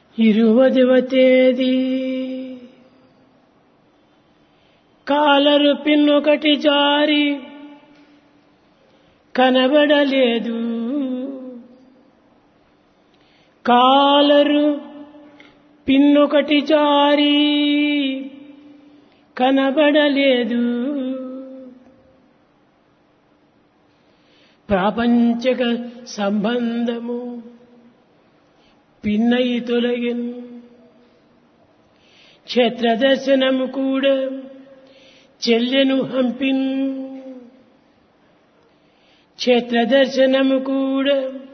ఇరువదవ తేదీ కాలరు పిన్నొకటి జారి కనబడలేదు కాలరు పిన్నొకటి జారి కనబడలేదు ప్రాపంచక సంబంధము పిన్నై తొలగిన్ క్షేత్రదర్శనము కూడా చెల్లెను హంపిన్ క్షేత్రదర్శనము కూడా